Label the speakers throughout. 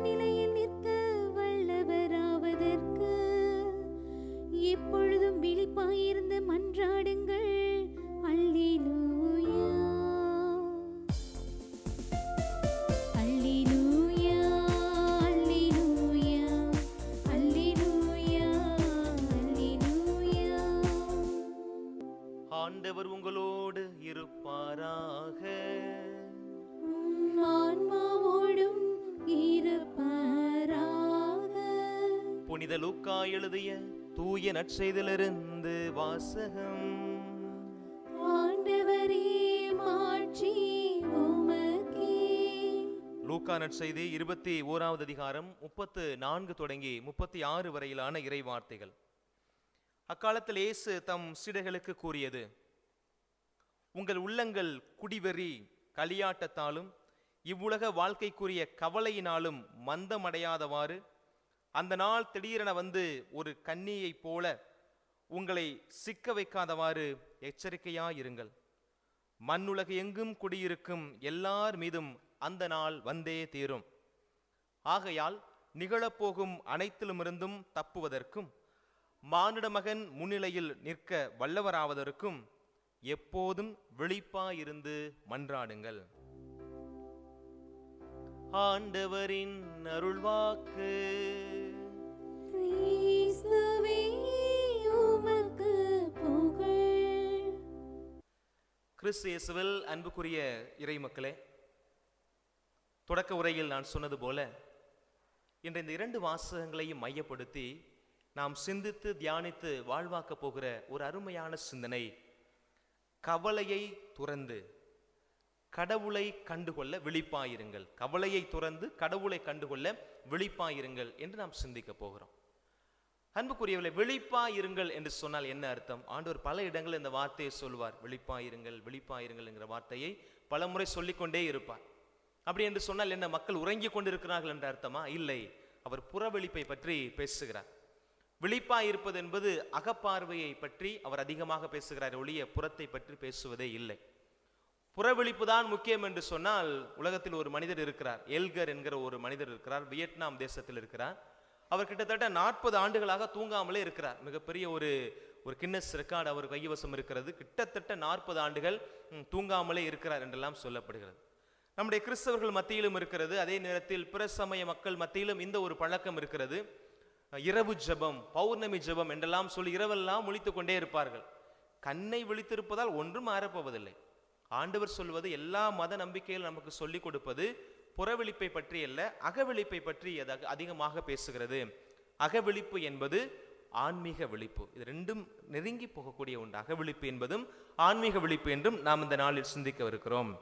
Speaker 1: முன்னிலையில் நிற்க வல்லவராவதற்கு எப்பொழுதும் விழிப்பாயிருந்து மன்றாடுங்கள் அல்லேலூயா அல்லேலூயா அல்லேலூயா அல்லேலூயா அல்லேலூயா
Speaker 2: ஆண்டவர் உங்களோடு இருப்பாராக
Speaker 1: உம் ஆன்மாவோடும் இருப்பாராக
Speaker 2: புனித லூக்கா எழுதிய தூய நற்செய்திலிருந்து வாசகம்
Speaker 1: ஆண்டவரே மாட்சி உமக்கே
Speaker 2: லூக்கா நற்செய்தி இருபத்தி ஓராவது அதிகாரம் முப்பத்து நான்கு தொடங்கி முப்பத்தி ஆறு வரையிலான இறை வார்த்தைகள் அக்காலத்தில் இயேசு தம் சீடர்களுக்கு கூறியது உங்கள் உள்ளங்கள் குடிவெறி களியாட்டத்தாலும் இவ்வுலக வாழ்க்கைக்குரிய கவலையினாலும் மந்தமடையாதவாறு அந்த நாள் திடீரென வந்து ஒரு கன்னியைப் போல உங்களை சிக்க வைக்காதவாறு எச்சரிக்கையாயிருங்கள் மண்ணுலகு எங்கும் குடியிருக்கும் எல்லார் மீதும் அந்த நாள் வந்தே தீரும் ஆகையால் நிகழப்போகும் அனைத்திலுமிருந்தும் தப்புவதற்கும் மானிட மகன் முன்னிலையில் நிற்க வல்லவராவதற்கும் எப்போதும் விழிப்பாயிருந்து மன்றாடுங்கள் ஆண்டவரின் அருள்வாக்கு
Speaker 1: கிறிஸ்துவே உமக்கு புகழ்
Speaker 2: கிறிஸ்து இயேசுவில் அன்புக்குரிய இறை மக்களே தொடக்க உரையில் நான் சொன்னது போல இன்று இந்த இரண்டு வாசகங்களையும் மையப்படுத்தி நாம் சிந்தித்து தியானித்து வாழ்வாக்கப் போகிற ஒரு அருமையான சிந்தனை கவலையை துறந்து கடவுளை கண்டுகொள்ள விழிப்பாயிருங்கள் கவலையை துறந்து கடவுளை கண்டுகொள்ள விழிப்பாயிருங்கள் என்று நாம் சிந்திக்க போகிறோம் அன்புக்குரியவர்களே விழிப்பாயிருங்கள் என்று சொன்னால் என்ன அர்த்தம் ஆண்டவர் பல இடங்களில் இந்த வார்த்தையை சொல்வார் விழிப்பாயிருங்கள் விழிப்பாயிருங்கள் என்கிற வார்த்தையை பல முறை சொல்லிக்கொண்டே இருப்பார் அப்படி என்று சொன்னால் என்ன மக்கள் உறங்கிக் கொண்டிருக்கிறார்கள் என்ற அர்த்தமா இல்லை அவர் புறவிழிப்பை பற்றி பேசுகிறார் விழிப்பாய் இருப்பது என்பது அகப்பார்வையை பற்றி அவர் அதிகமாக பேசுகிறார் ஒழிய புறத்தை பற்றி பேசுவதே இல்லை புறவிழிப்பு தான் முக்கியம் என்று சொன்னால் உலகத்தில் ஒரு மனிதர் இருக்கிறார் எல்கர் என்கிற ஒரு மனிதர் இருக்கிறார் வியட்நாம் தேசத்தில் இருக்கிறார் அவர் கிட்டத்தட்ட நாற்பது ஆண்டுகளாக தூங்காமலே இருக்கிறார் மிகப்பெரிய ஒரு ஒரு கின்னஸ் ரெக்கார்டு அவர் கைவசம் இருக்கிறது கிட்டத்தட்ட நாற்பது ஆண்டுகள் ம், தூங்காமலே இருக்கிறார் என்றெல்லாம் சொல்லப்படுகிறது நம்முடைய கிறிஸ்தவர்கள் மத்தியிலும் இருக்கிறது அதே நேரத்தில் பிற சமய மக்கள் மத்தியிலும் இந்த ஒரு பழக்கம் இருக்கிறது இரவு ஜெபம் பௌர்ணமி ஜெபம் என்றெல்லாம் சொல்லி இரவெல்லாம் முழித்துக் கொண்டே இருப்பார்கள் கண்ணை விழித்திருப்பதால் ஒன்றும் மாறப்போவதில்லை ஆண்டவர் சொல்வது எல்லா மத நம்பிக்கையில் நமக்கு சொல்லிக் கொடுப்பது புறவிழிப்பை பற்றி அல்ல அகவிழிப்பை பற்றி அது அக- அதிகமாக பேசுகிறது அகவிழிப்பு என்பது ஆன்மீக விழிப்பு இது ரெண்டும் நெருங்கி போகக்கூடிய ஒன்று அகவிழிப்பு என்பதும் ஆன்மீக விழிப்பு என்றும் நாம் இந்த நாளில் சிந்திக்கவிருக்கிறோம்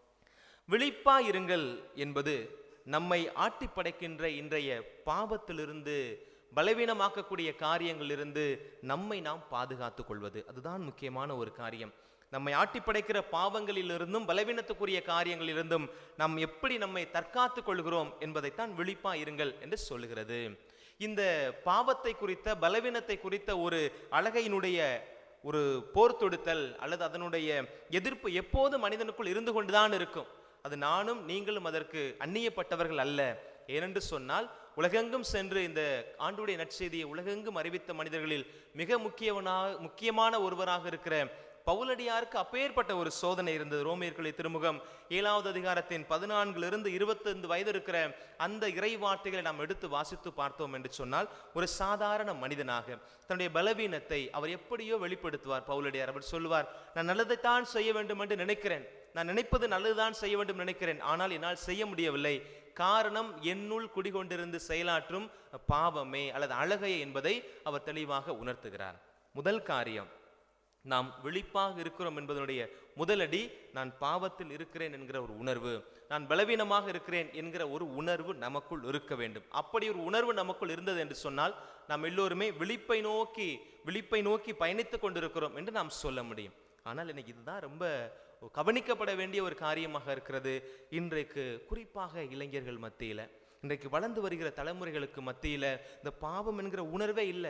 Speaker 2: விழிப்பாயிருங்கள் என்பது நம்மை ஆட்டி படைக்கின்ற இன்றைய பாவத்திலிருந்து பலவீனமாக்கக்கூடிய காரியங்களிலிருந்து நம்மை நாம் பாதுகாத்துக் கொள்வது அதுதான் முக்கியமான ஒரு காரியம் நம்மை ஆட்டி படைக்கிற பாவங்களிலிருந்தும் பலவீனத்துக்குரிய காரியங்களிலிருந்தும் நாம் எப்படி நம்மை தற்காத்துக் கொள்கிறோம் என்பதைத்தான் விழிப்பாயிருங்கள் என்று சொல்லுகிறது இந்த பாவத்தை குறித்த பலவீனத்தை குறித்த ஒரு அழகையினுடைய ஒரு போர் தொடுத்தல் அல்லது அதனுடைய எதிர்ப்பு எப்போது மனிதனுக்குள் இருந்து கொண்டுதான் இருக்கும் அது நானும் நீங்களும் அதற்கு அந்நியப்பட்டவர்கள் அல்ல ஏனென்று சொன்னால் உலகெங்கும் சென்று இந்த ஆண்டுடைய நற்செய்தியை உலகெங்கும் அறிவித்த மனிதர்களில் மிக முக்கியவனாக முக்கியமான ஒருவராக இருக்கிற பவுலடியாருக்கு அப்பேற்பட்ட ஒரு சோதனை இருந்தது ரோமியர்களை திருமுகம் ஏழாவது அதிகாரத்தின் பதினான்கிலிருந்து இருபத்தைந்து வயது இருக்கிற அந்த இறை வார்த்தைகளை நாம் எடுத்து வாசித்து பார்த்தோம் என்று சொன்னால் ஒரு சாதாரண மனிதனாக தன்னுடைய பலவீனத்தை அவர் எப்படியோ வெளிப்படுத்துவார் பவுலடியார் அவர் சொல்லுவார் நான் நல்லதைத்தான் செய்ய வேண்டும் என்று நினைக்கிறேன் நான் நினைப்பது நல்லதுதான் செய்ய வேண்டும் நினைக்கிறேன் ஆனால் என்னால் செய்ய முடியவில்லை காரணம் என்னுள் குடிகொண்டிருந்து செயலாற்றும் பாவமே அல்லது அழகையே என்பதை அவர் தெளிவாக உணர்த்துகிறார் முதல் காரியம் நாம் விழிப்பாக இருக்கிறோம் என்பதனுடைய முதலடி நான் பாவத்தில் இருக்கிறேன் என்கிற ஒரு உணர்வு நான் பலவீனமாக இருக்கிறேன் என்கிற ஒரு உணர்வு நமக்குள் இருக்க வேண்டும் அப்படி ஒரு உணர்வு நமக்குள் இருந்தது என்று சொன்னால் நாம் எல்லோருமே விழிப்பை நோக்கி விழிப்பை நோக்கி பயணித்துக் கொண்டிருக்கிறோம் என்று நாம் சொல்ல முடியும் ஆனால் இன்னைக்கு இதுதான் ரொம்ப கவனிக்கப்பட வேண்டிய ஒரு காரியமாக இருக்கிறது இன்றைக்கு குறிப்பாக இளைஞர்கள் மத்தியில இன்றைக்கு வளர்ந்து வருகிற தலைமுறைகளுக்கு மத்தியில இந்த பாவம் என்கிற உணர்வே இல்லை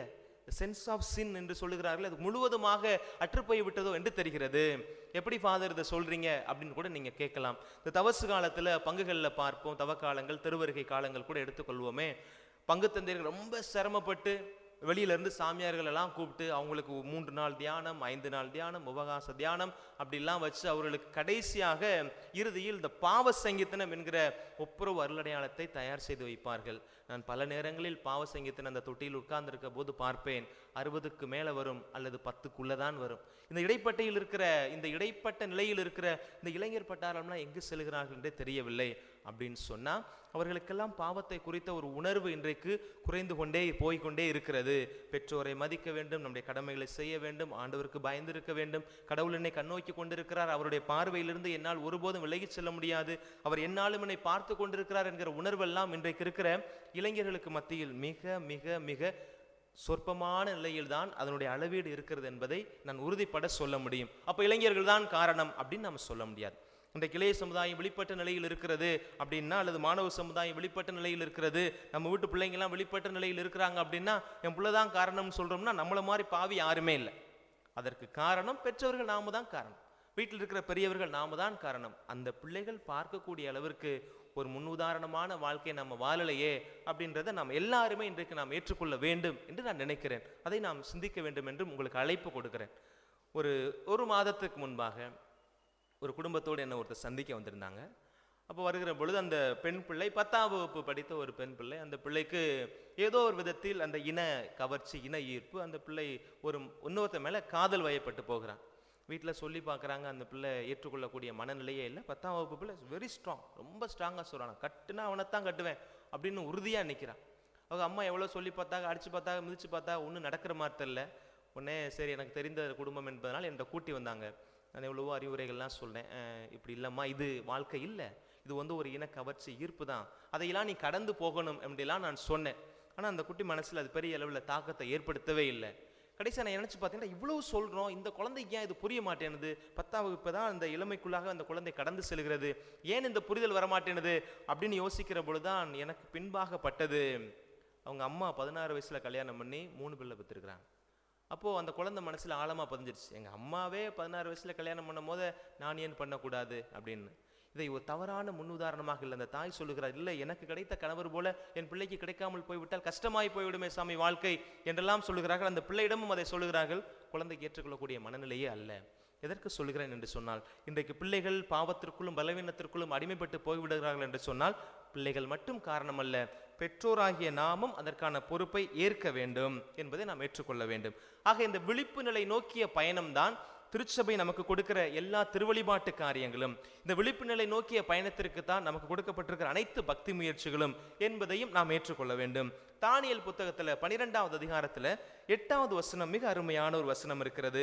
Speaker 2: சென்ஸ் ஆஃப் சின் என்று சொல்லுகிறார்கள் அது முழுவதுமாக அற்றுப்போய் விட்டதோ என்று தெரிகிறது எப்படி ஃபாதர் இதை சொல்றீங்க அப்படின்னு கூட நீங்க கேட்கலாம் இந்த தவசு காலத்துல பங்குகளில் பார்ப்போம் தவக்காலங்கள் திருவருகை காலங்கள் கூட எடுத்துக்கொள்வோமே பங்கு தந்தையர்கள் ரொம்ப சிரமப்பட்டு வெளியில இருந்து சாமியார்கள் எல்லாம் கூப்பிட்டு அவங்களுக்கு மூன்று நாள் தியானம் ஐந்து நாள் தியானம் உபகாச தியானம் அப்படிலாம் வச்சு அவர்களுக்கு கடைசியாக இறுதியில் இந்த பாவ சங்கீதனம் என்கிற ஒப்புரவு அருளடையாளத்தை தயார் செய்து வைப்பார்கள் நான் பல நேரங்களில் பாவ சங்கீதன் அந்த தொட்டியில் உட்கார்ந்திருக்க போது பார்ப்பேன் அறுபதுக்கு மேலே வரும் அல்லது பத்துக்குள்ளே தான் வரும் இந்த இடைப்பட்டையில் இருக்கிற இந்த இடைப்பட்ட நிலையில் இருக்கிற இந்த இளைஞர் பட்டாளம்லாம் எங்கு செல்கிறார்கள் என்றே தெரியவில்லை அப்படின்னு சொன்னா அவர்களுக்கெல்லாம் பாவத்தை குறித்த ஒரு உணர்வு இன்றைக்கு குறைந்து கொண்டே போய்க்கொண்டே இருக்கிறது பெற்றோரை மதிக்க வேண்டும் நம்முடைய கடமைகளை செய்ய வேண்டும் ஆண்டவருக்கு பயந்திருக்க வேண்டும் கடவுள் என்னை கண்ணோக்கி கொண்டிருக்கிறார் அவருடைய பார்வையிலிருந்து என்னால் ஒருபோதும் விலகிச் செல்ல முடியாது அவர் என்னாலும் என்னை பார்த்து கொண்டிருக்கிறார் என்கிற உணர்வெல்லாம் இன்றைக்கு இருக்கிற இளைஞர்களுக்கு மத்தியில் மிக மிக மிக சொற்பமான நிலையில்தான் அதனுடைய அளவீடு இருக்கிறது என்பதை நான் உறுதிப்பட சொல்ல முடியும் அப்போ இளைஞர்கள் தான் காரணம் அப்படின்னு நம்ம சொல்ல முடியாது இன்றைக்கு இளைய சமுதாயம் வெளிப்பட்ட நிலையில் இருக்கிறது அப்படின்னா அல்லது மாணவ சமுதாயம் வெளிப்பட்ட நிலையில் இருக்கிறது நம்ம வீட்டு பிள்ளைங்கெல்லாம் வெளிப்பட்ட நிலையில் இருக்கிறாங்க அப்படின்னா என் பிள்ளை தான் காரணம்னு சொல்றோம்னா நம்மள மாதிரி பாவி யாருமே இல்லை அதற்கு காரணம் பெற்றவர்கள் நாம தான் காரணம் வீட்டில் இருக்கிற பெரியவர்கள் நாம தான் காரணம் அந்த பிள்ளைகள் பார்க்கக்கூடிய அளவிற்கு ஒரு முன்னுதாரணமான வாழ்க்கையை நம்ம வாழலையே அப்படின்றத நாம் எல்லாருமே இன்றைக்கு நாம் ஏற்றுக்கொள்ள வேண்டும் என்று நான் நினைக்கிறேன் அதை நாம் சிந்திக்க வேண்டும் என்று உங்களுக்கு அழைப்பு கொடுக்கிறேன் ஒரு ஒரு மாதத்துக்கு முன்பாக ஒரு குடும்பத்தோடு என்னை ஒருத்தர் சந்திக்க வந்திருந்தாங்க அப்போ வருகிற பொழுது அந்த பெண் பிள்ளை பத்தாம் வகுப்பு படித்த ஒரு பெண் பிள்ளை அந்த பிள்ளைக்கு ஏதோ ஒரு விதத்தில் அந்த இன கவர்ச்சி இன ஈர்ப்பு அந்த பிள்ளை ஒரு இன்னொருத்த மேலே காதல் வயப்பட்டு போகிறான் வீட்டில் சொல்லி பார்க்குறாங்க அந்த பிள்ளை ஏற்றுக்கொள்ளக்கூடிய மனநிலையே இல்லை பத்தாம் வகுப்பு பிள்ளை வெரி ஸ்ட்ராங் ரொம்ப ஸ்ட்ராங்காக சொல்கிறான் கட்டுனா அவனைத்தான் கட்டுவேன் அப்படின்னு உறுதியாக நிற்கிறான் அவங்க அம்மா எவ்வளோ சொல்லி பார்த்தாங்க அடித்து பார்த்தாங்க மிதிச்சு பார்த்தா ஒன்றும் நடக்கிற மாதிரி தெரியல உடனே சரி எனக்கு தெரிந்த குடும்பம் என்பதனால் என்னை கூட்டி வந்தாங்க நான் எவ்வளவோ அறிவுரைகள்லாம் சொன்னேன் அஹ் இப்படி இல்லைம்மா இது வாழ்க்கை இல்லை இது வந்து ஒரு இன கவர்ச்சி ஈர்ப்பு தான் அதையெல்லாம் நீ கடந்து போகணும் அப்படிலாம் நான் சொன்னேன் ஆனால் அந்த குட்டி மனசில் அது பெரிய அளவில் தாக்கத்தை ஏற்படுத்தவே இல்லை கடைசியாக நான் நினச்சி பார்த்தீங்கன்னா இவ்வளவு சொல்கிறோம் இந்த குழந்தைக்கு ஏன் இது புரிய மாட்டேனுது பத்தாம் வகுப்பு தான் அந்த இளமைக்குள்ளாக அந்த குழந்தை கடந்து செல்கிறது ஏன் இந்த புரிதல் வரமாட்டேனுது அப்படின்னு யோசிக்கிற பொழுதுதான் எனக்கு பின்பாகப்பட்டது அவங்க அம்மா பதினாறு வயசுல கல்யாணம் பண்ணி மூணு பிள்ளை பெற்றிருக்கிறாங்க அப்போது அந்த குழந்தை மனசில் ஆழமாக பதிஞ்சிருச்சு எங்கள் அம்மாவே பதினாறு வயசில் கல்யாணம் பண்ணும் போது நான் ஏன் பண்ணக்கூடாது அப்படின்னு இதை ஒரு தவறான முன்னுதாரணமாக இல்லை அந்த தாய் சொல்லுகிறார் இல்லை எனக்கு கிடைத்த கணவர் போல என் பிள்ளைக்கு கிடைக்காமல் போய்விட்டால் கஷ்டமாய் போய்விடுமே சாமி வாழ்க்கை என்றெல்லாம் சொல்லுகிறார்கள் அந்த பிள்ளையிடமும் அதை சொல்லுகிறார்கள் குழந்தைக்கு ஏற்றுக்கொள்ளக்கூடிய மனநிலையே அல்ல எதற்கு சொல்கிறேன் என்று சொன்னால் இன்றைக்கு பிள்ளைகள் பாவத்திற்குள்ளும் பலவீனத்திற்குள்ளும் அடிமைப்பட்டு போய்விடுகிறார்கள் என்று சொன்னால் பிள்ளைகள் மட்டும் காரணமல்ல பெற்றோராகிய நாமும் அதற்கான பொறுப்பை ஏற்க வேண்டும் என்பதை நாம் ஏற்றுக்கொள்ள வேண்டும் ஆக இந்த விழிப்பு நிலை நோக்கிய பயணம்தான் திருச்சபை நமக்கு கொடுக்கிற எல்லா திருவழிபாட்டு காரியங்களும் இந்த விழிப்பு நிலை நோக்கிய பயணத்திற்கு தான் நமக்கு கொடுக்கப்பட்டிருக்கிற அனைத்து பக்தி முயற்சிகளும் என்பதையும் நாம் ஏற்றுக்கொள்ள வேண்டும் தானியல் புத்தகத்துல பனிரெண்டாவது அதிகாரத்துல எட்டாவது வசனம் மிக அருமையான ஒரு வசனம் இருக்கிறது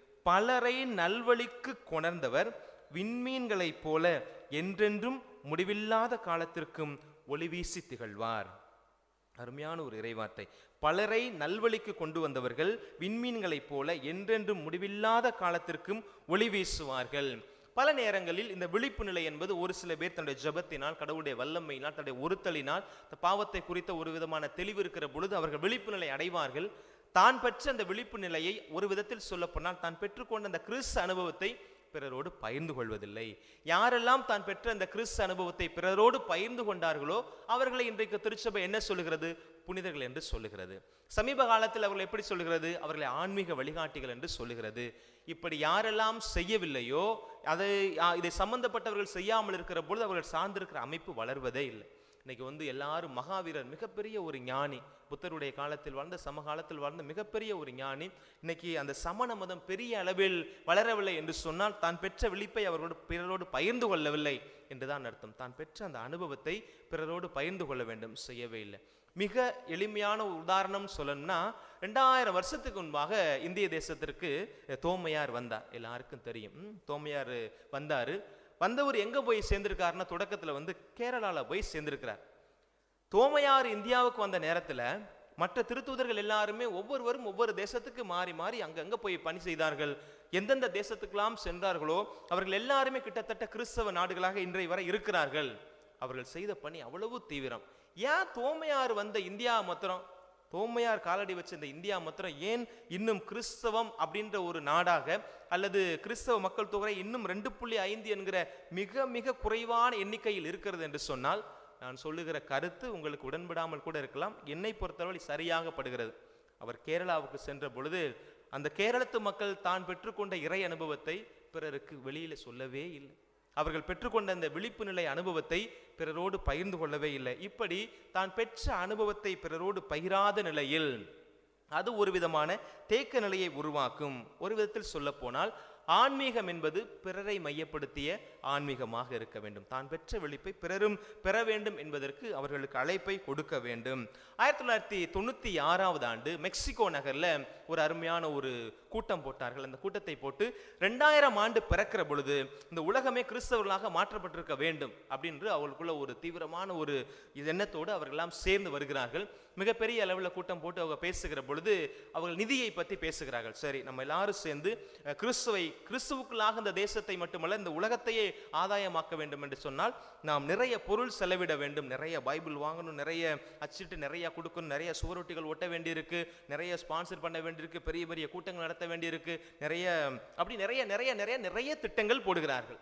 Speaker 2: பலரை நல்வழிக்கு கொணர்ந்தவர் விண்மீன்களைப் போல என்றென்றும் முடிவில்லாத காலத்திற்கும் ஒளி வீசி திகழ்வார் அருமையான ஒரு இறைவார்த்தை பலரை நல்வழிக்கு கொண்டு வந்தவர்கள் விண்மீன்களைப் போல என்றென்றும் முடிவில்லாத காலத்திற்கும் ஒளி வீசுவார்கள் பல நேரங்களில் இந்த விழிப்பு நிலை என்பது ஒரு சில பேர் தன்னுடைய ஜெபத்தினால் கடவுளுடைய வல்லமையினால் தன்னுடைய ஒருத்தலினால் இந்த பாவத்தை குறித்த ஒரு விதமான தெளிவு இருக்கிற பொழுது அவர்கள் விழிப்பு நிலை அடைவார்கள் தான் பெற்ற அந்த விழிப்பு நிலையை ஒரு விதத்தில் சொல்லப்போனால் தான் பெற்றுக்கொண்ட அந்த கிறிஸ்து அனுபவத்தை பிறரோடு பகிர்ந்து கொள்வதில்லை யாரெல்லாம் தான் பெற்ற அந்த கிறிஸ்து அனுபவத்தை பிறரோடு பகிர்ந்து கொண்டார்களோ அவர்களை இன்றைக்கு திருச்சபை என்ன சொல்லுகிறது புனிதர்கள் என்று சொல்லுகிறது சமீப காலத்தில் அவர்கள் எப்படி சொல்லுகிறது அவர்களை ஆன்மீக வழிகாட்டிகள் என்று சொல்லுகிறது இப்படி யாரெல்லாம் செய்யவில்லையோ அதை ஆ, இதை சம்பந்தப்பட்டவர்கள் செய்யாமல் இருக்கிற பொழுது அவர்கள் சார்ந்திருக்கிற அமைப்பு வளர்வதே இல்லை இன்னைக்கு வந்து எல்லாரும் மகாவீரர் மிகப்பெரிய ஒரு ஞானி புத்தருடைய காலத்தில் வாழ்ந்த சமகாலத்தில் வாழ்ந்த மிகப்பெரிய ஒரு ஞானி இன்னைக்கு அந்த சமண மதம் பெரிய அளவில் வளரவில்லை என்று சொன்னால் தான் பெற்ற விழிப்பை அவர்களோடு பிறரோடு பகிர்ந்து கொள்ளவில்லை என்றுதான் அர்த்தம் தான் பெற்ற அந்த அனுபவத்தை பிறரோடு பகிர்ந்து கொள்ள வேண்டும் செய்யவே இல்லை மிக எளிமையான ஒரு உதாரணம் சொல்லணும்னா ரெண்டாயிரம் வருஷத்துக்கு முன்பாக இந்திய தேசத்திற்கு தோமையார் வந்தார் எல்லாருக்கும் தெரியும் ம், தோமையார் வந்தாரு வந்தவர் எங்க போய் சேர்ந்திருக்காருன்னா தொடக்கத்துல வந்து கேரளால போய் சேர்ந்திருக்கிறார் தோமையார் இந்தியாவுக்கு வந்த நேரத்துல மற்ற திருத்தூதர்கள் எல்லாருமே ஒவ்வொருவரும் ஒவ்வொரு தேசத்துக்கு மாறி மாறி அங்கங்க போய் பணி செய்தார்கள் எந்தெந்த தேசத்துக்கெல்லாம் சென்றார்களோ அவர்கள் எல்லாருமே கிட்டத்தட்ட கிறிஸ்தவ நாடுகளாக இன்றைய வரை இருக்கிறார்கள் அவர்கள் செய்த பணி அவ்வளவு தீவிரம் ஏன் தோமையார் வந்த இந்தியா மாத்திரம் தோமையார் காலடி வச்ச இந்த இந்தியா மாத்திரம் ஏன் இன்னும் கிறிஸ்தவம் அப்படின்ற ஒரு நாடாக அல்லது கிறிஸ்தவ மக்கள் தொகை இன்னும் ரெண்டு புள்ளி ஐந்து என்கிற மிக மிக குறைவான எண்ணிக்கையில் இருக்கிறது என்று சொன்னால் நான் சொல்லுகிற கருத்து உங்களுக்கு உடன்படாமல் கூட இருக்கலாம் என்னை பொறுத்தவரை சரியாக படுகிறது அவர் கேரளாவுக்கு சென்ற பொழுது அந்த கேரளத்து மக்கள் தான் பெற்றுக்கொண்ட இறை அனுபவத்தை பிறருக்கு வெளியில சொல்லவே இல்லை அவர்கள் பெற்றுக்கொண்ட அந்த விழிப்பு நிலை அனுபவத்தை பிறரோடு பகிர்ந்து கொள்ளவே இல்லை இப்படி தான் பெற்ற அனுபவத்தை பிறரோடு பகிராத நிலையில் அது ஒரு விதமான தேக்க நிலையை உருவாக்கும் ஒரு விதத்தில் சொல்லப் போனால் ஆன்மீகம் என்பது பிறரை மையப்படுத்திய ஆன்மீகமாக இருக்க வேண்டும் தான் பெற்ற விழிப்பை பிறரும் பெற வேண்டும் என்பதற்கு அவர்களுக்கு அழைப்பை கொடுக்க வேண்டும் ஆயிரத்தி தொள்ளாயிரத்தி தொண்ணூற்றி ஆறாவது ஆண்டு மெக்சிகோ நகரில் ஒரு அருமையான ஒரு கூட்டம் போட்டார்கள் அந்த கூட்டத்தை போட்டு ரெண்டாயிரம் ஆண்டு பிறக்கிற பொழுது இந்த உலகமே கிறிஸ்தவர்களாக மாற்றப்பட்டிருக்க வேண்டும் அப்படின்று அவர்களுக்குள்ள ஒரு தீவிரமான ஒரு எண்ணத்தோடு அவர்களெல்லாம் சேர்ந்து வருகிறார்கள் மிகப்பெரிய அளவில் கூட்டம் போட்டு அவங்க பேசுகிற பொழுது அவர்கள் நிதியை பற்றி பேசுகிறார்கள் சரி நம்ம எல்லாரும் சேர்ந்து அஹ், கிறிஸ்துவை கிறிஸ்துவுக்குள்ளாக இந்த தேசத்தை மட்டுமல்ல இந்த உலகத்தையே ஆதாயமாக்க வேண்டும் என்று சொன்னால் நாம் நிறைய பொருள் செலவிட வேண்டும் நிறைய பைபிள் வாங்கணும் நிறைய அச்சிட்டு நிறைய கொடுக்கணும் நிறைய சுவரொட்டிகள் ஒட்ட வேண்டியிருக்கு நிறைய ஸ்பான்சர் பண்ண வேண்டியிருக்கு பெரிய பெரிய கூட்டங்கள் நடத்த வேண்டியிருக்கு நிறைய அப்படி நிறைய நிறைய நிறைய நிறைய திட்டங்கள் போடுகிறார்கள்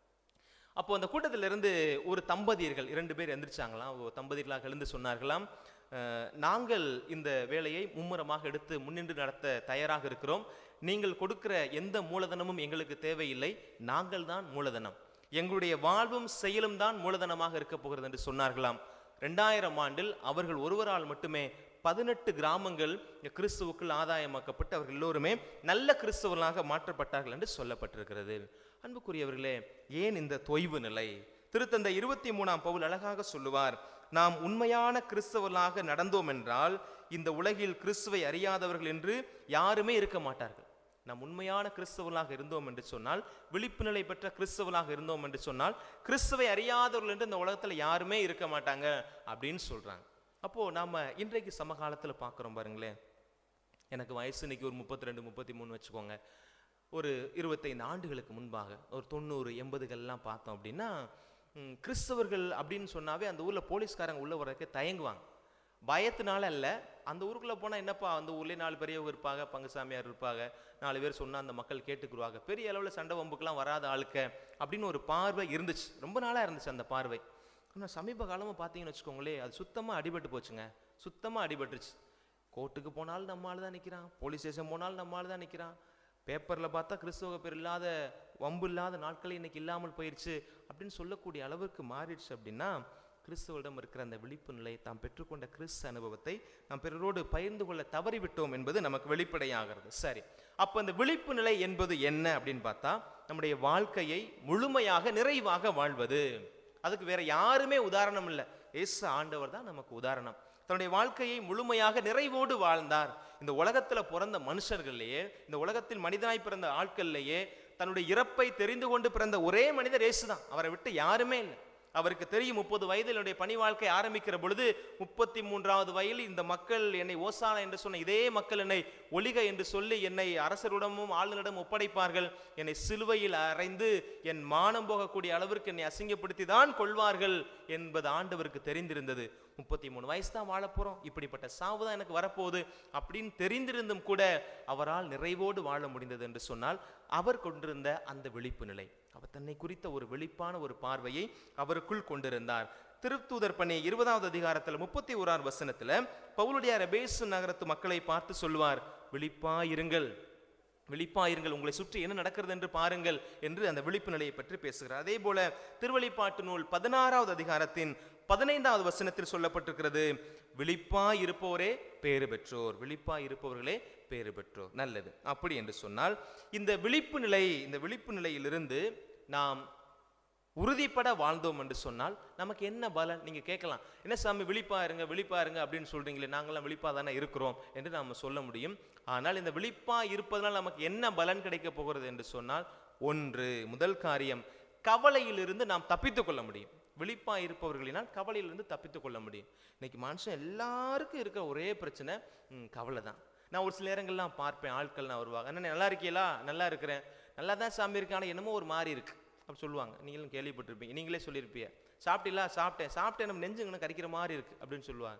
Speaker 2: அப்போ அந்த கூட்டத்திலிருந்து ஒரு தம்பதியர்கள் இரண்டு பேர் எந்திரிச்சாங்களாம் ஒரு தம்பதியர்களாக எழுந்து சொன்னார்களாம் "அஹ், நாங்கள் இந்த வேலையை மும்முரமாக எடுத்து முன்னின்று நடத்த தயாராக இருக்கிறோம் நீங்கள் கொடுக்கிற எந்த மூலதனமும் எங்களுக்கு தேவையில்லை நாங்கள் தான் மூலதனம் எங்களுடைய வாழ்வும் செயலும் தான் மூலதனமாக இருக்க போகிறது என்று சொன்னார்களாம் ரெண்டாயிரம் ஆண்டில் அவர்கள் ஒருவரால் மட்டுமே பதினெட்டு கிராமங்கள் கிறிஸ்துவுக்குள் ஆதாயமாக்கப்பட்டு அவர்கள் எல்லோருமே நல்ல கிறிஸ்தவர்களாக மாற்றப்பட்டார்கள் என்று சொல்லப்பட்டிருக்கிறது அன்புக்குரியவர்களே ஏன் இந்த தொய்வு நிலை திருத்தந்தை இருபத்தி மூணாம் பவுல் அழகாக சொல்லுவார் நாம் உண்மையான கிறிஸ்தவர்களாக நடந்தோம் என்றால் இந்த உலகில் கிறிஸ்துவை அறியாதவர்கள் என்று யாருமே இருக்க மாட்டார்கள் நாம் உண்மையான கிறிஸ்தவர்களாக இருந்தோம் என்று சொன்னால் விழிப்பு நிலை பெற்ற கிறிஸ்தவர்களாக இருந்தோம் என்று சொன்னால் கிறிஸ்துவை அறியாதவர்கள் என்று இந்த உலகத்தில் யாருமே இருக்க மாட்டாங்க அப்படின்னு சொல்றாங்க அப்போ நாம இன்றைக்கு சமகாலத்தில் பார்க்குறோம் பாருங்களேன் எனக்கு வயசு இன்னைக்கு ஒரு முப்பத்தி ரெண்டு முப்பத்தி மூணு வச்சுக்கோங்க ஒரு இருபத்தைந்து ஆண்டுகளுக்கு முன்பாக ஒரு தொண்ணூறு எண்பதுகள்லாம் பார்த்தோம் அப்படின்னா ம், கிறிஸ்தவர்கள் அப்படின்னு சொன்னாவே அந்த ஊரில் போலீஸ்காரங்க உள்ள வரதுக்கு தயங்குவாங்க பயத்தினால அல்ல அந்த ஊருக்குள்ளே போனால் என்னப்பா அந்த ஊர்லேயே நாலு பெரியவங்க இருப்பாங்க பங்குசாமியார் இருப்பாங்க நாலு பேர் சொன்னால் அந்த மக்கள் கேட்டுக்குருவாங்க பெரிய அளவில் சண்டை வம்புக்கெல்லாம் வராத ஆளுக்க அப்படின்னு ஒரு பார்வை இருந்துச்சு ரொம்ப நாளாக இருந்துச்சு அந்த பார்வை ஆனால் சமீப காலமாக பார்த்தீங்கன்னு வச்சுக்கோங்களேன் அது சுத்தமாக அடிபட்டு போச்சுங்க சுத்தமாக அடிபட்டுருச்சு கோர்ட்டுக்கு போனாலும் நம்ம ஆள் தான் நிற்கிறான் போலீஸ் ஸ்டேஷன் போனாலும் நம்ம ஆள் தான் நிற்கிறான் பேப்பரில் பார்த்தா கிறிஸ்தவ பேர் இல்லாத வம்பு இல்லாத நாட்களே இன்னைக்கு இல்லாமல் போயிடுச்சு அப்படின்னு சொல்லக்கூடிய அளவுக்கு மாறிடுச்சு அப்படின்னா கிறிஸ்தவரிடம் இருக்கிற அந்த விழிப்பு நிலை தாம் பெற்றுக்கொண்ட கிறிஸ்து அனுபவத்தை நாம் பிறரோடு பகிர்ந்து கொள்ள தவறிவிட்டோம் என்பது நமக்கு வெளிப்படையாகிறது சரி அப்போ அந்த விழிப்பு நிலை என்பது என்ன அப்படின்னு பார்த்தா நம்முடைய வாழ்க்கையை முழுமையாக நிறைவாக வாழ்வது அதுக்கு வேற யாருமே உதாரணம் இல்லை இயேசு ஆண்டவர் தான் நமக்கு உதாரணம் தன்னுடைய வாழ்க்கையை முழுமையாக நிறைவோடு வாழ்ந்தார் இந்த உலகத்துல பிறந்த மனுஷர்கள்லயே இந்த உலகத்தில் மனிதனாய் பிறந்த ஆட்கள்லயே தன்னுடைய இறப்பை தெரிந்து கொண்டு பிறந்த ஒரே மனிதர் இயேசு தான் அவரை விட்டு யாருமே இல்லை அவருக்கு தெரியும் முப்பது வயதில் என்னுடைய பணி வாழ்க்கை ஆரம்பிக்கிற பொழுது முப்பத்தி மூன்றாவது வயதில் இந்த மக்கள் என்னை ஓசானா என்று சொன்ன இதே மக்கள் என்னை ஒளிக என்று சொல்லி என்னை அரசரிடமும் ஆளுநரிடம் ஒப்படைப்பார்கள் என்னை சிலுவையில் அறைந்து என் மானம் போகக்கூடிய அளவிற்கு என்னை அசிங்கப்படுத்தி தான் கொள்வார்கள் என்பது ஆண்டவருக்கு தெரிந்திருந்தது முப்பத்தி மூணு வயசு தான் வாழப் போறோம் இப்படிப்பட்ட சாவு தான் எனக்கு வரப்போகுது அப்படின்னு தெரிந்திருந்தும் கூட அவரால் நிறைவோடு வாழ முடிந்தது என்று சொன்னால் அவர் கொண்டிருந்த அந்த விழிப்பு நிலை அவர் தன்னை குறித்த ஒரு வெளிப்பான ஒரு பார்வையை அவருக்குள் கொண்டிருந்தார் திருத்தூதர் பணி இருபதாவது அதிகாரத்தில் முப்பத்தி ஓராறு வசனத்துல பவுலுடையார் எபேசு நகரத்து மக்களை பார்த்து சொல்வார் விழிப்பாயிருங்கள் விழிப்பாயிருங்கள் உங்களை சுற்றி என்ன நடக்கிறது என்று பாருங்கள் என்று அந்த விழிப்பு நிலையை பற்றி பேசுகிறார் அதே போல திருவெளிப்பாட்டு நூல் பதினாறாவது அதிகாரத்தின் பதினைந்தாவது வசனத்தில் சொல்லப்பட்டிருக்கிறது விழிப்பாய் இருப்போரே பேறு பெற்றோர் விழிப்பாய் இருப்பவர்களே பேறு பெற்றோர் நல்லது அப்படி என்று சொன்னால் இந்த விழிப்பு நிலை இந்த விழிப்பு நிலையிலிருந்து நாம் உறுதிப்பட வாழ்ந்தோம் என்று சொன்னால் நமக்கு என்ன பலன் நீங்க கேட்கலாம் என்ன சாமி விழிப்பா இருங்க விழிப்பா இருங்க அப்படின்னு சொல்றீங்களே நாங்களாம் விழிப்பா தானே இருக்கிறோம் என்று நாம சொல்ல முடியும் ஆனால் இந்த விழிப்பா இருப்பதனால் நமக்கு என்ன பலன் கிடைக்க போகிறது என்று சொன்னால் ஒன்று முதல் காரியம் கவலையிலிருந்து நாம் தப்பித்துக் கொள்ள முடியும் விழிப்பா இருப்பவர்களினால் கவலையிலிருந்து தப்பித்துக் கொள்ள முடியும் இன்னைக்கு மனுஷன் எல்லாருக்கும் இருக்கிற ஒரே பிரச்சனை ம், கவலை தான் நான் ஒரு சில நேரங்கள்லாம் பார்ப்பேன் ஆட்கள்லாம் வருவாங்க அண்ணா நல்லா இருக்கீங்களா நல்லா இருக்கிறேன் நல்லா தான் சாமி இருக்கு ஆனால் என்னமோ ஒரு மாதிரி இருக்கு அப்படி சொல்லுவாங்க நீங்களும் கேள்விப்பட்டிருப்பீங்க நீங்களே சொல்லியிருப்பீங்க சாப்பிட்டீங்களா சாப்பிட்டேன் சாப்பிட்டேன் நம்ம நெஞ்சுங்கன்னு கடிக்கிற மாதிரி இருக்கு அப்படின்னு சொல்லுவாங்க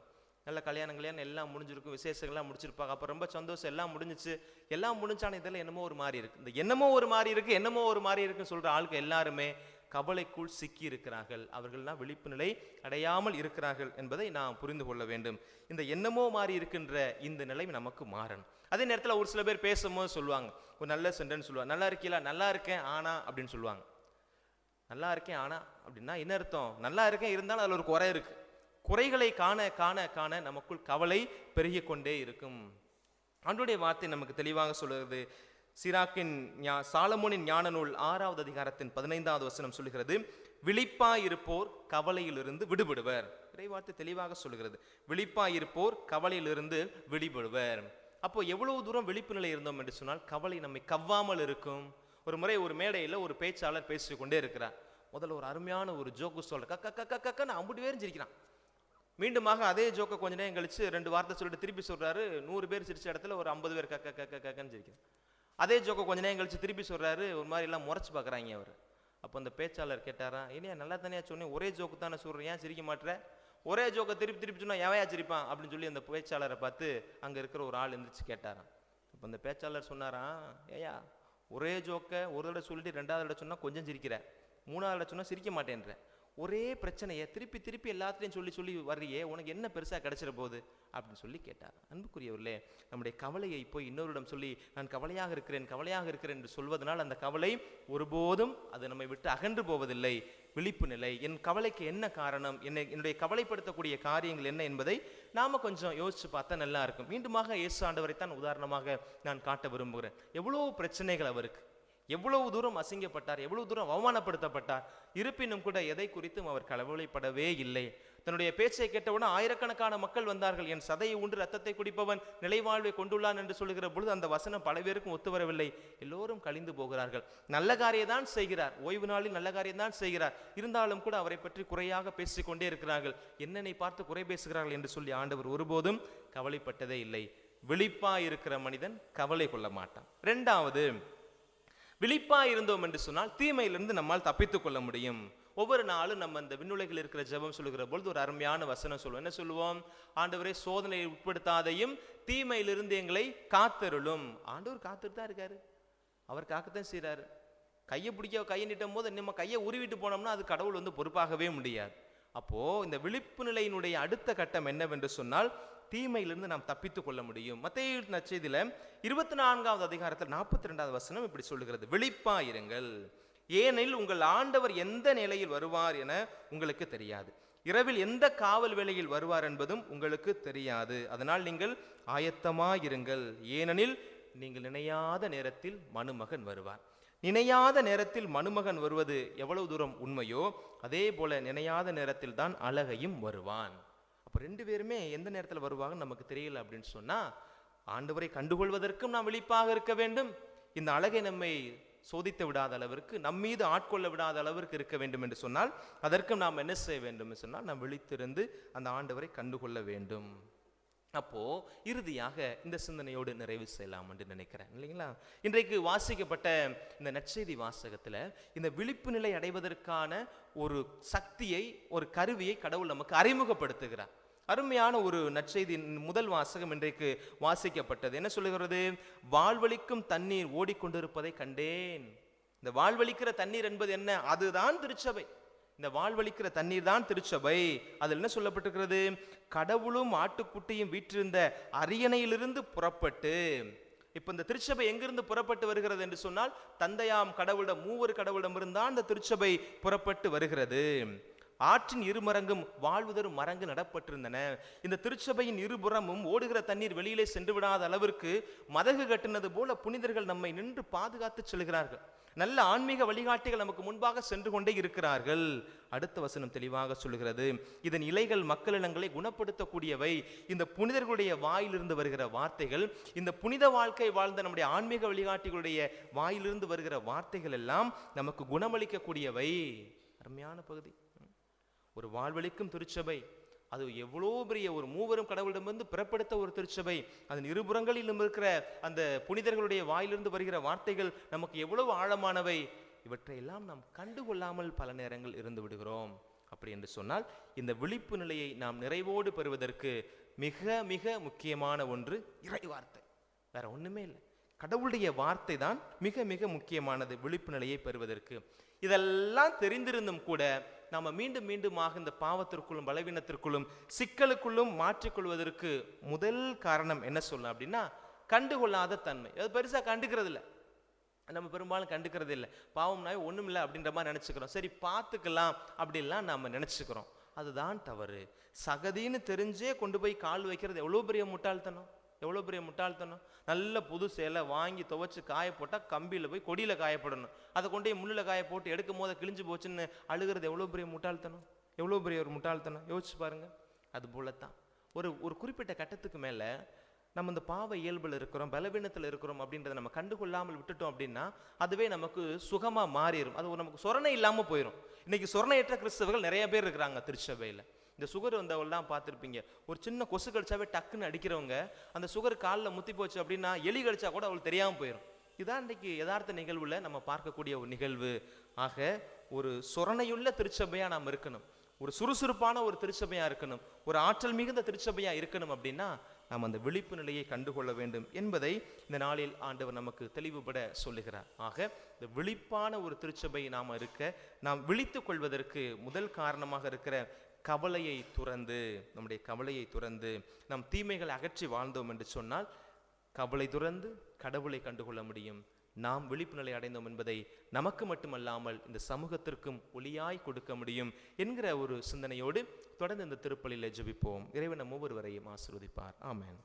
Speaker 2: நல்ல கல்யாணம் கல்யாணம் எல்லாம் முடிஞ்சிருக்கும் விசேஷங்கள்லாம் முடிச்சிருப்பாங்க அப்போ ரொம்ப சந்தோஷம் எல்லாம் முடிஞ்சிச்சு எல்லாம் முடிஞ்சான இதெல்லாம் என்னமோ ஒரு மாதிரி இருக்கு இந்த என்னமோ ஒரு மாதிரி இருக்கு என்னமோ ஒரு மாதிரி இருக்குன்னு சொல்ற ஆளுக்கு எல்லாருமே கவலைக்குள் சிக்கி இருக்கிறார்கள் அவர்கள்லாம் விழிப்பு நிலை அடையாமல் இருக்கிறார்கள் என்பதை நாம் புரிந்து கொள்ள வேண்டும் இந்த என்னமோ மாறி இருக்கின்ற இந்த நிலை நமக்கு மாறணும் அதே நேரத்தில் ஒரு சில பேர் பேசும்போது சொல்லுவாங்க ஒரு நல்ல சென்டென்ஸ் சொல்லுவாங்க நல்லா இருக்கீங்களா நல்லா இருக்கேன் ஆனா அப்படின்னு சொல்லுவாங்க நல்லா இருக்கேன் ஆனா அப்படின்னா என்ன அர்த்தம் நல்லா இருக்கேன் இருந்தாலும் அதில் ஒரு குறை இருக்கு குறைகளை காண காண காண நமக்குள் கவலை பெருகி கொண்டே இருக்கும் ஆண்டுடைய வார்த்தை நமக்கு தெளிவாக சொல்லுகிறது சிராக்கின் ஞா சாலமோனின் ஞான நூல் ஆறாவது அதிகாரத்தின் பதினைந்தாவது வசனம் சொல்லுகிறது விழிப்பாயிருப்போர் கவலையிலிருந்து விடுபடுவர் இறைவார்த்தை தெளிவாக சொல்லுகிறது விழிப்பாயிருப்போர் கவலையிலிருந்து விடுபடுவர் அப்போ எவ்வளவு தூரம் விழிப்பு நிலை இருந்தோம் என்று சொன்னால் கவலை நம்மை கவ்வாமல் இருக்கும் ஒரு முறை ஒரு மேடையில் ஒரு பேச்சாளர் பேசிக் கொண்டே இருக்கிறார் முதல்ல ஒரு அருமையான ஒரு ஜோக்கு சொல்ற கக்க கக்க கக்கன்னு அம்புட்டு பேரும் சிரிக்கிறான் மீண்டுமாக அதே ஜோக்கை கொஞ்ச நேரம் கழிச்சு ரெண்டு வார்த்தை சொல்லிட்டு திருப்பி சொல்றாரு நூறு பேர் சிரிச்ச இடத்துல ஒரு ஐம்பது பேர் கக்க கக்க கக்கன்னு சிரிக்கிறான் அதே ஜோக்கை கொஞ்ச நேரம் கழிச்சு திருப்பி சொல்றாரு ஒரு மாதிரி எல்லாம் முறைச்சு பார்க்குறாங்க அவர் அப்போ அந்த பேச்சாளர் கேட்டாரா இனியா நல்லா தானே சொன்னேன் ஒரே ஜோக்கு தானே சொல்கிறேன் ஏன் சிரிக்க மாட்டேற ஒரே ஜோக்கை திருப்பி திருப்பி சொன்னா எவையா சிரிப்பான் அப்படின்னு சொல்லி அந்த பேச்சாளரை பார்த்து அங்கே இருக்கிற ஒரு ஆள் எந்திரிச்சு கேட்டாராம் அப்போ அந்த பேச்சாளர் சொன்னாராம் ஏயா ஒரே ஜோக்கை ஒரு தடவை சொல்லிட்டு ரெண்டாவது தடவை சொன்னால் கொஞ்சம் சிரிக்கிற மூணாவது தடவை சொன்னால் சிரிக்க மாட்டேன்ற ஒரே பிரச்சனையை திருப்பி திருப்பி எல்லாத்துலேயும் சொல்லி சொல்லி வர்றியே உனக்கு என்ன பெருசாக கிடைச்சிட போகுது அப்படின்னு சொல்லி கேட்டார் அன்புக்குரியவர்களே நம்முடைய கவலையை போய் இன்னொருடம் சொல்லி நான் கவலையாக இருக்கிறேன் கவலையாக இருக்கிறேன் என்று சொல்வதனால் அந்த கவலை ஒருபோதும் அது நம்மை விட்டு அகன்று போவதில்லை விழிப்பு நிலை என் கவலைக்கு என்ன காரணம் என்னை என்னுடைய கவலைப்படுத்தக்கூடிய காரியங்கள் என்ன என்பதை நாம கொஞ்சம் யோசிச்சு பார்த்தா நல்லா இருக்கும் மீண்டுமாக இயேசு ஆண்டவரை தான் உதாரணமாக நான் காட்ட விரும்புகிறேன் எவ்வளோ பிரச்சனைகள் அவருக்கு எவ்வளவு தூரம் அசிங்கப்பட்டார் எவ்வளவு தூரம் அவமானப்படுத்தப்பட்டார் இருப்பினும் கூட எதை குறித்தும் அவர் கவலைப்படவே இல்லை தன்னுடைய பேச்சை கேட்டவுடன் ஆயிரக்கணக்கான மக்கள் வந்தார்கள் என் சதையை உண்டு ரத்தத்தை குடிப்பவன் நிலைவாழ்வை கொண்டுள்ளான் என்று சொல்லுகிற பொழுது அந்த வசனம் பல பேருக்கும் ஒத்து வரவில்லை எல்லோரும் கழிந்து போகிறார்கள் நல்ல காரியம் தான் செய்கிறார் ஓய்வு நாளில் நல்ல காரியம் தான் செய்கிறார் இருந்தாலும் கூட அவரை பற்றி குறையாக பேசிக்கொண்டே இருக்கிறார்கள் என்னனை பார்த்து குறை பேசுகிறார்கள் என்று சொல்லி ஆண்டவர் ஒருபோதும் கவலைப்பட்டதே இல்லை விழிப்பா இருக்கிற மனிதன் கவலை கொள்ள மாட்டான் ரெண்டாவது விழிப்பா இருந்தோம் என்று சொன்னால் தீமையிலிருந்து நம்மால் தப்பித்துக் கொள்ள முடியும் ஒவ்வொரு நாளும் நம்ம இந்த விண்ணுலகில் இருக்கிற ஜெபம் சொல்லுகிற பொழுது ஒரு அருமையான வசனம் சொல்லுவோம் என்ன சொல்லுவோம் ஆண்டவரே சோதனையை உட்படுத்தாதையும் தீமையிலிருந்து எங்களை காத்தருளும் ஆண்டவர் காத்துட்டு தான் இருக்காரு அவர் காக்கத்தான் செய்றாரு கையை பிடிக்க கையை நீட்டும் போது நம்ம கையை உருவிட்டு போனோம்னா அது கடவுள் வந்து பொறுப்பாகவே முடியாது அப்போ இந்த விழிப்பு நிலையினுடைய அடுத்த கட்டம் என்னவென்று சொன்னால் தீமையிலிருந்து நாம் தப்பித்துக் கொள்ள முடியும் மத்திய நச்செய்தியில இருபத்தி நான்காவது அதிகாரத்தில் நாற்பத்தி ரெண்டாவது வசனம் இப்படி சொல்லுகிறது விழிப்பா இருங்கள் ஏனெனில் உங்கள் ஆண்டவர் எந்த நிலையில் வருவார் என உங்களுக்கு தெரியாது இரவில் எந்த காவல் வேளையில் வருவார் என்பதும் உங்களுக்கு தெரியாது அதனால் நீங்கள் ஆயத்தமாயிருங்கள் ஏனெனில் நீங்கள் நினையாத நேரத்தில் மனுமகன் வருவார் நினையாத நேரத்தில் மனுமகன் வருவது எவ்வளவு தூரம் உண்மையோ அதே போல நினையாத நேரத்தில் தான் அழகையும் வருவான் அப்போ ரெண்டு பேருமே எந்த நேரத்தில் வருவாங்கன்னு நமக்கு தெரியல அப்படின்னு சொன்னா ஆண்டவரை கண்டுகொள்வதற்கும் நாம் விழிப்பாக இருக்க வேண்டும் இந்த அழகை நம்மை சோதித்து விடாத அளவிற்கு நம் மீது ஆட்கொள்ள விடாத அளவிற்கு இருக்க வேண்டும் என்று சொன்னால் அதற்கும் நாம் என்ன செய்ய வேண்டும் என்று சொன்னால் நாம் விழித்திருந்து அந்த ஆண்டவரை கண்டுகொள்ள வேண்டும் அப்போ இறுதியாக இந்த சிந்தனையோடு நிறைவு செய்யலாம் என்று நினைக்கிறேன் இல்லைங்களா இன்றைக்கு வாசிக்கப்பட்ட இந்த நற்செய்தி வாசகத்துல இந்த விழிப்பு நிலை அடைவதற்கான ஒரு சக்தியை ஒரு கருவியை கடவுள் நமக்கு அறிமுகப்படுத்துகிறார் அருமையான ஒரு நற்செய்தியின் முதல் வாசகம் இன்றைக்கு வாசிக்கப்பட்டது என்ன சொல்லுகிறது வாழ்வழிக்கும் தண்ணீர் ஓடிக்கொண்டிருப்பதை கண்டேன் இந்த வாழ்வழிக்கிற தண்ணீர் என்பது என்ன அதுதான் திருச்சபை இந்த வாழ்வழிக்கிற தண்ணீர் தான் திருச்சபை அதில் என்ன சொல்லப்பட்டிருக்கிறது கடவுளும் ஆட்டுக்குட்டியும் வீற்றிருந்த அரியணையிலிருந்து புறப்பட்டு இப்ப இந்த திருச்சபை எங்கிருந்து புறப்பட்டு வருகிறது என்று சொன்னால் தந்தையாம் கடவுளிடம் மூவர் கடவுளிடம் தான் இந்த திருச்சபை புறப்பட்டு வருகிறது ஆற்றின் இருமரங்கும் வாழ்வுதரும் மரங்கு நடப்பட்டிருந்தன இந்த திருச்சபையின் இருபுறமும் ஓடுகிற தண்ணீர் வெளியிலே சென்று விடாத அளவிற்கு மதகு கட்டினது போல புனிதர்கள் நம்மை நின்று பாதுகாத்து செல்கிறார்கள் நல்ல ஆன்மீக வழிகாட்டிகள் நமக்கு முன்பாக சென்று கொண்டே இருக்கிறார்கள் அடுத்த வசனம் தெளிவாக சொல்லுகிறது இதன் இலைகள் மக்களிடங்களை குணப்படுத்தக்கூடியவை இந்த புனிதர்களுடைய வாயிலிருந்து வருகிற வார்த்தைகள் இந்த புனித வாழ்க்கை வாழ்ந்த நம்முடைய ஆன்மீக வழிகாட்டிகளுடைய வாயிலிருந்து வருகிற வார்த்தைகள் எல்லாம் நமக்கு குணமளிக்கக்கூடியவை அருமையான பகுதி ஒரு வாழ்வழிக்கும் திருச்சபை அது எவ்வளோ பெரிய ஒரு மூவரும் கடவுளிடமிருந்து பிறப்படுத்த ஒரு திருச்சபை அதன் இருபுறங்களிலும் இருக்கிற அந்த புனிதர்களுடைய வாயிலிருந்து வருகிற வார்த்தைகள் நமக்கு எவ்வளவு ஆழமானவை இவற்றையெல்லாம் நாம் கண்டுகொள்ளாமல் பல நேரங்கள் இருந்து விடுகிறோம் அப்படி என்று சொன்னால் இந்த விழிப்பு நிலையை நாம் நிறைவோடு பெறுவதற்கு மிக மிக முக்கியமான ஒன்று இறை வார்த்தை வேற ஒண்ணுமே இல்லை கடவுளுடைய வார்த்தை தான் மிக மிக முக்கியமானது விழிப்பு நிலையை பெறுவதற்கு இதெல்லாம் தெரிந்திருந்தும் கூட நாம மீண்டும் மீண்டுமாக இந்த பாவத்திற்குள்ளும் பலவீனத்திற்குள்ளும் சிக்கலுக்குள்ளும் மாற்றிக்கொள்வதற்கு முதல் காரணம் என்ன சொல்லலாம் அப்படின்னா கண்டுகொள்ளாத தன்மை அது பெருசா கண்டுக்கிறது இல்ல நம்ம பெரும்பாலும் கண்டுக்கிறது இல்லை பாவம்னாவே ஒண்ணும் இல்லை அப்படின்ற மாதிரி நினைச்சுக்கிறோம் சரி பார்த்துக்கலாம் அப்படிலாம் நம்ம நினைச்சுக்கிறோம் அதுதான் தவறு சகதின்னு தெரிஞ்சே கொண்டு போய் கால் வைக்கிறது எவ்வளோ பெரிய முட்டாள்தனம் எவ்வளோ பெரிய முட்டாள்தனம் நல்ல புது சேலை வாங்கி துவைச்சு காய போட்டால் கம்பியில் போய் கொடியில் காயப்படணும் அதை கொண்டு போய் முள்ளில் காய போட்டு எடுக்கும் போது கிழிஞ்சு போச்சுன்னு அழுகிறது எவ்வளோ பெரிய முட்டாள்தனம் எவ்வளோ பெரிய ஒரு முட்டாள்தனம் யோசிச்சு பாருங்க அது போலத்தான் ஒரு ஒரு குறிப்பிட்ட கட்டத்துக்கு மேலே நம்ம இந்த பாவ இயல்பில் இருக்கிறோம் பலவீனத்தில் இருக்கிறோம் அப்படின்றத நம்ம கண்டுகொள்ளாமல் விட்டுட்டோம் அப்படின்னா அதுவே நமக்கு சுகமாக மாறிடும் அது ஒரு நமக்கு சொரணை இல்லாமல் போயிடும் இன்னைக்கு சொரணையற்ற கிறிஸ்தவர்கள் நிறைய பேர் இருக்கிறாங்க திருச்சபையில் இந்த சுகர் வந்தவங்கலாம் பார்த்துருப்பீங்க ஒரு சின்ன கொசு கடிச்சாவே டக்குன்னு அடிக்கிறவங்க அந்த சுகர் காலில் முத்தி போச்சு அப்படின்னா எலி கடிச்சா கூட அவங்களுக்கு தெரியாமல் போயிடும் இதான் இன்னைக்கு யதார்த்த நிகழ்வுல நம்ம பார்க்கக்கூடிய ஒரு நிகழ்வு ஆக ஒரு சொரணையுள்ள திருச்சபையா நாம் இருக்கணும் ஒரு சுறுசுறுப்பான ஒரு திருச்சபையா இருக்கணும் ஒரு ஆற்றல் மிகுந்த திருச்சபையா இருக்கணும் அப்படின்னா நாம் அந்த விழிப்பு நிலையை கண்டுகொள்ள வேண்டும் என்பதை இந்த நாளில் ஆண்டவர் நமக்கு தெளிவுபட சொல்லுகிறார் ஆக இந்த விழிப்பான ஒரு திருச்சபை நாம் இருக்க நாம் விழித்துக் கொள்வதற்கு முதல் காரணமாக இருக்கிற கவலையை துறந்து நம்முடைய கவலையை துறந்து நம் தீமைகளை அகற்றி வாழ்ந்தோம் என்று சொன்னால் கவலை துறந்து கடவுளை கண்டுகொள்ள முடியும் நாம் விழிப்பு நிலை அடைந்தோம் என்பதை நமக்கு மட்டுமல்லாமல் இந்த சமூகத்திற்கும் ஒளியாய் கொடுக்க முடியும் என்கிற ஒரு சிந்தனையோடு தொடர்ந்து இந்த திருப்பலியில ஜெபிப்போம் இறைவன் நம் ஒவ்வொருவரையும் ஆசீர்வதிப்பார் ஆமென்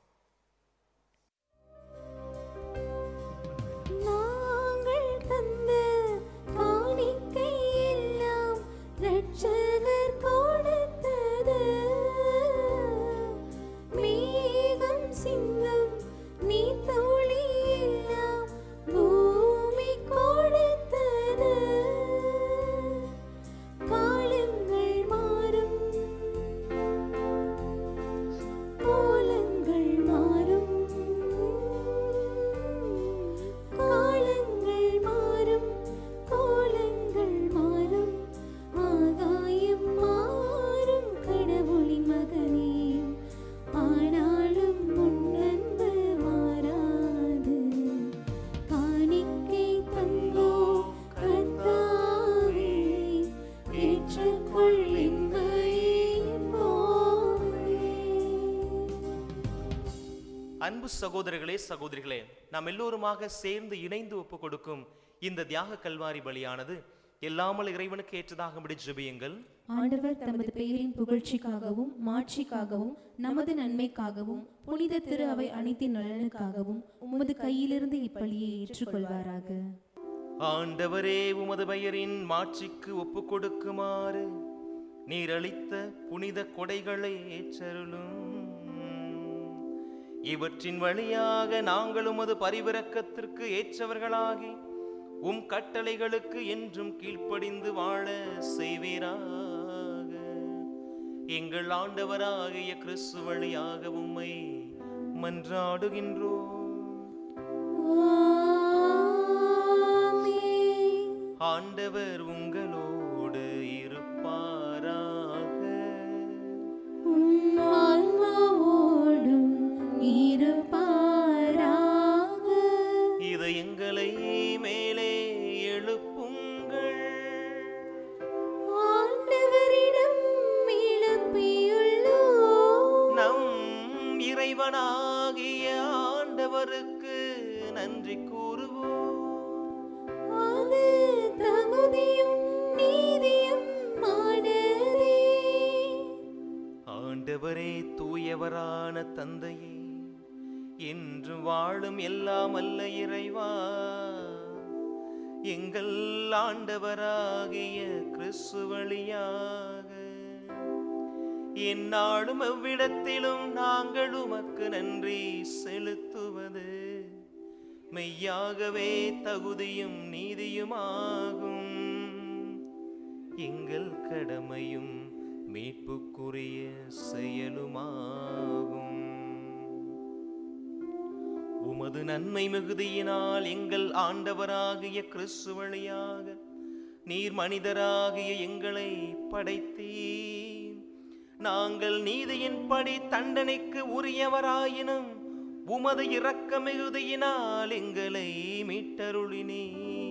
Speaker 1: நாங்கள் தந்த காணிக்கை எல்லாம் இரட்சகர் கொடுத்தது மேகம் சிங்கம் நீர்த்துளி எல்லாம் பூமி கொடுத்தது காலங்கள் மாறும் கோலங்கள் மாறும் காலங்கள் மாறும் கோலங்கள் மாறும் ஆகாயம் மாறும் கடவுளின் மகனே ஆனாலும் முன்னன்பு மாறாது காணிக்கை தந்தோ கர்த்தாவே ஏற்றுக்கொள்
Speaker 2: அன்பு சகோதரர்களே சகோதரிகளே நாம் எல்லோருமாக சேர்ந்து இணைந்து ஒப்பு கொடுக்கும் இந்த தியாக கல்வாரி பலியானது எல்லாமல் இறைவனுக்கு ஏற்றதாகும்படி ஜெபியுங்கள்
Speaker 3: ஆண்டவர் தமது பெயரின் புகழ்ச்சிக்காகவும் மாட்சிக்காகவும் நமது நன்மைக்காகவும் புனித திரு அவை அனைத்தின் நலனுக்காகவும் உமது கையிலிருந்து இப்பலியை ஏற்றுக்கொள்வாராக
Speaker 2: ஆண்டவரே உமது பெயரின் மாட்சிக்கு ஒப்பு கொடுக்குமாறு நீர் அளித்த புனித கொடைகளை ஏற்றருளும் இவற்றின் வழியாக நாங்கள் உமது பரிவிரக்கத்திற்கு ஏற்றவர்களாகி உம் கட்டளைகளுக்கு என்றும் கீழ்ப்படிந்து வாழ செய்வீராக எங்கள் ஆண்டவராகிய கிறிஸ்து வழியாக உம்மை மன்றாடுகின்றோம் ஆண்டவர் உங்களோடு இருப்பாராக
Speaker 1: ஆன்மாவோடும் இருப்பாராக
Speaker 2: இது எங்களை மேலே எழுப்புங்கள்
Speaker 1: ஆண்டவரிடம் எழுப்பியுள்ளோ
Speaker 2: நம் இறைவனாகிய ஆண்டவருக்கு நன்றி கூறுவோம்
Speaker 1: அது தகுதியும் நீதியும் மானதே
Speaker 2: ஆண்டவரே தூயவரான தந்தையே என்று வாழும் எல்லாம் அல்ல இறைவா எங்கள் ஆண்டவராகிய கிறிஸ்து வழியாக எந்நாளும் எவ்விடத்திலும் நாங்கள் உமக்கு நன்றி செலுத்துவது மெய்யாகவே தகுதியும் நீதியுமாகும் எங்கள் கடமையும் மீட்புக்குரிய செயலுமாகும் உமது நன்மை மிகுதியினால் எங்கள் ஆண்டவராகிய கிறிஸ்து வழியாக நீர் மனிதராகிய எங்களை படைத்தீர் நாங்கள் நீதியின்படி தண்டனைக்கு உரியவராயினும் உமது இரக்க மிகுதியினால் எங்களை மீட்டருளினே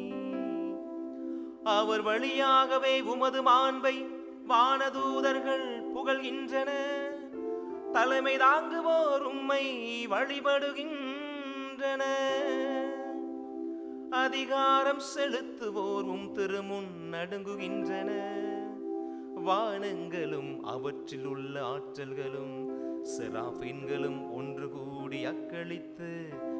Speaker 2: அவர் வழியாகவே உமது மாண்பை வானதூதர்கள் புகழ்கின்றன தலைமை தாங்குவோர் உம்மை வழிபடுகின்றன அதிகாரம் செலுத்துவோர் உம் திருமுன் நடுங்குகின்றன வானங்களும் அவற்றில் உள்ள ஆற்றல்களும் செராபின்களும் ஒன்று கூடி அக்களித்து